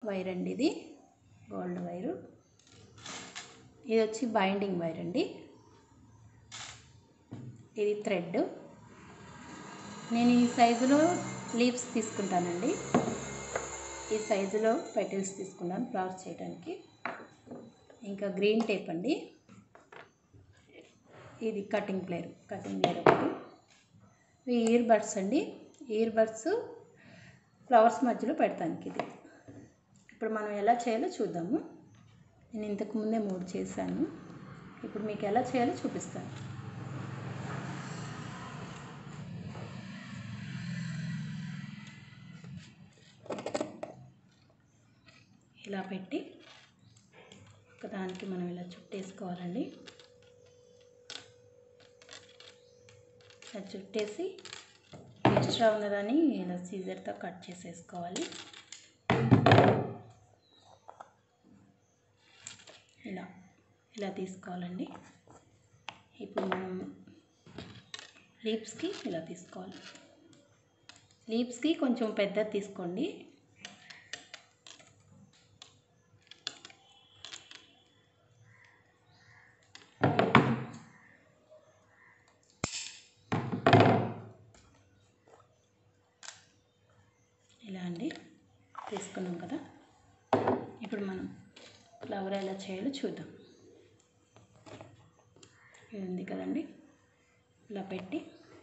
wire అండి ఇది gold wire ఇది వచ్చి బైండింగ్ వైర్ అండి ఇది థ్రెడ్ నేను ఈ సైజులో లీవ్స్ తీసుకుంటానండి ఈ సైజులో పెటల్స్ తీసుకున్నాను ఫ్లవర్స్ చేయడానికి ఇంకా గ్రీన్ టేప్ అండి ఇది కటింగ్ ప్లేయర్ కటింగ్ ప్లేయర్ ఒకటి ఇవి ఇయర్ బడ్స్ అండి ఇయర్ బడ్స్ ఫ్లవర్స్ మధ్యలో పెడతానికి ఇది ఇప్పుడు మనం ఎలా చేయాలో చూద్దాము నేను ఇంతకు ముందే మూడు చేశాను ఇప్పుడు మీకు ఎలా చేయాలో చూపిస్తాను ఇలా పెట్టి ఒకదానికి మనం ఇలా చుట్టేసుకోవాలండి ఇలా చుట్టేసి ఎక్స్ట్రా ఉన్నదాన్ని ఇలా సీజర్తో కట్ చేసేసుకోవాలి ఇలా ఇలా తీసుకోవాలండి ఇప్పుడు మనం లీప్స్కి ఇలా తీసుకోవాలి లీప్స్కి కొంచెం పెద్దది తీసుకోండి ఇలా అండి తీసుకున్నాం కదా ఇప్పుడు మనం ఫ్లవర్ ఎలా చేయాలో చూద్దాం ఇది ఉంది కదండి ఇలా పెట్టి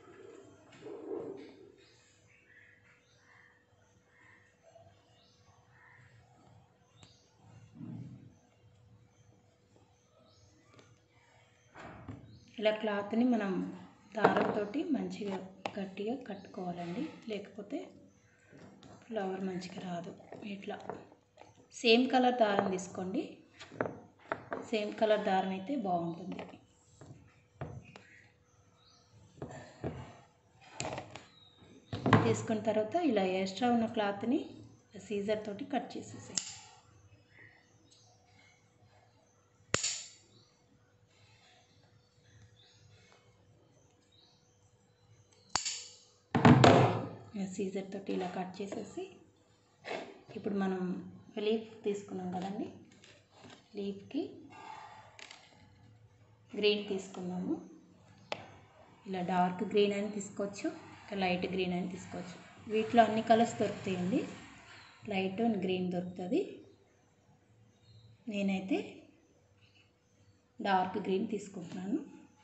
ఇలా క్లాత్ని మనం దారంతో మంచిగా గట్టిగా కట్టుకోవాలండి లేకపోతే ఫ్లవర్ మంచిగా రాదు ఇట్లా సేమ్ కలర్ దారం తీసుకోండి సేమ్ కలర్ దారం అయితే బాగుంటుంది తీసుకున్న తర్వాత ఇలా ఎక్స్ట్రా ఉన్న క్లాత్ని సీజర్ తోటి కట్ చేసేసాయి సీజర్ తోటి ఇలా కట్ చేసేసి ఇప్పుడు మనం లీఫ్ తీసుకున్నాం కదండి లీఫ్కి గ్రీన్ తీసుకున్నాము ఇలా డార్క్ గ్రీన్ అని తీసుకోవచ్చు ఇంకా లైట్ గ్రీన్ అని తీసుకోవచ్చు వీటిలో అన్ని కలర్స్ దొరుకుతాయండి లైట్ అండ్ గ్రీన్ దొరుకుతుంది నేనైతే డార్క్ గ్రీన్ తీసుకుంటున్నాను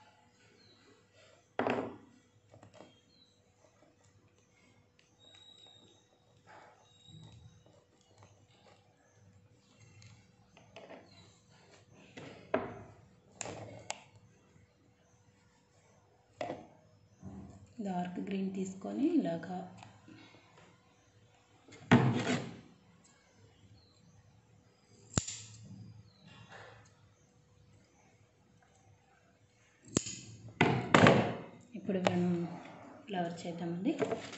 డార్క్ గ్రీన్ తీసుకొని ఇలాగా ఇప్పుడు మనం ఫ్లవర్ చేద్దామండి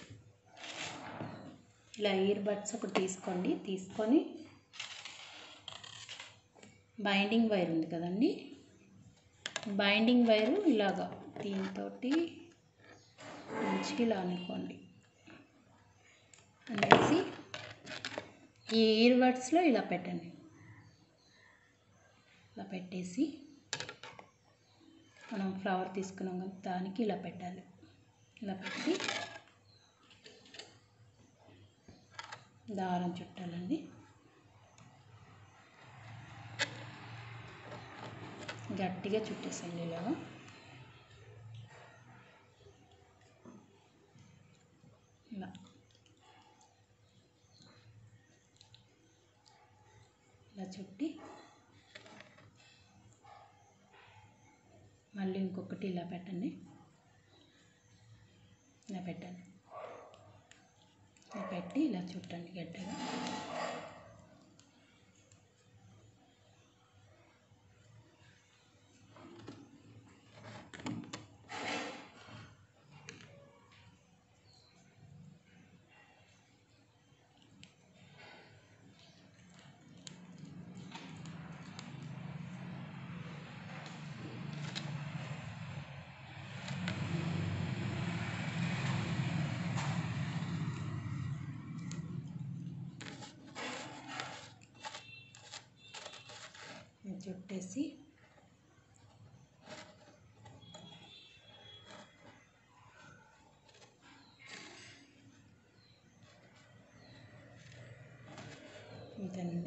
ఇలా ఇయర్ బడ్స్ ఒకటి తీసుకోండి తీసుకొని బైండింగ్ వైర్ ఉంది కదండి బైండింగ్ వైరు ఇలాగా దీంతో మంచిగా ఇలా అనుకోండి అనేసి ఈ ఇయర్ బడ్స్లో ఇలా పెట్టండి ఇలా పెట్టేసి మనం ఫ్లవర్ తీసుకున్నాం కదా దానికి ఇలా పెట్టాలి ఇలా పెట్టి దారం చుట్టాలండి గట్టిగా చుట్టేసండి ఇలాగా ఇలా ఇలా చుట్టి మళ్ళీ ఇంకొకటి ఇలా పెట్టండి ఇలా పెట్టండి ఇలా పెట్టి ఇలా చుట్టండి గట్టిగా చుట్టేసి ఇంతేనండి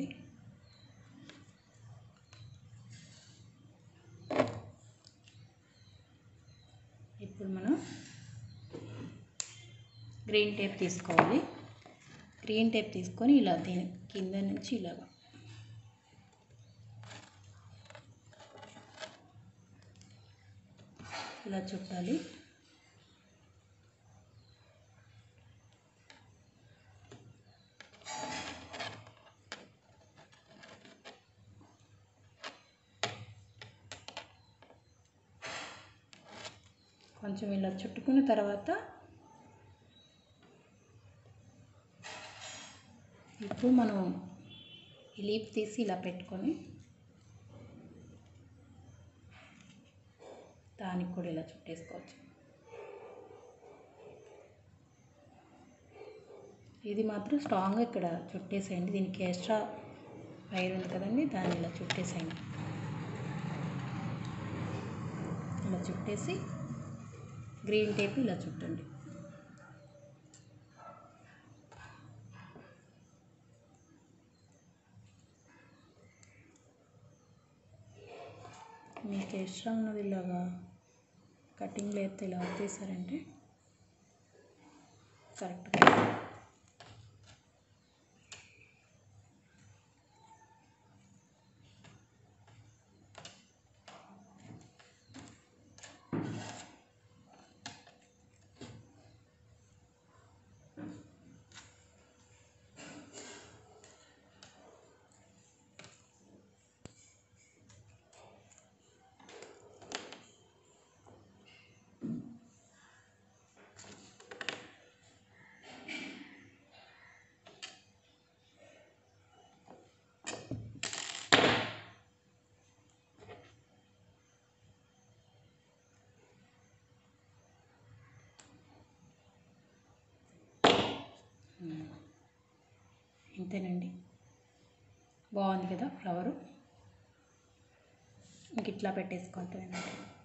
ఇప్పుడు మనం గ్రీన్ టేప్ తీసుకోవాలి గ్రీన్ టేప్ తీసుకొని ఇలా దీని కింద నుంచి ఇలాగా ఇలా చుట్టాలి కొంచెం ఇలా చుట్టుకున్న తర్వాత ఇప్పుడు మనం ఈ లీప్ తీసి ఇలా పెట్టుకొని దానికి కూడా ఇలా చుట్టేసుకోవచ్చు ఇది మాత్రం స్ట్రాంగ్గా ఇక్కడ చుట్టేసేయండి దీనికి ఎక్స్ట్రా వైర్ ఉంది కదండి దాన్ని ఇలా చుట్టేసేయండి ఇలా చుట్టేసి గ్రీన్ టేప్ ఇలా చుట్టండి మీకు ఎక్స్ట్రా ఉన్నది ఇలాగా కటింగ్ లేకపోతే ఇలా తీసారంటే కరెక్ట్గా ఇంతేనండి బాగుంది కదా ఫ్లవరు ఇంక ఇట్లా పెట్టేసుకుంటానండి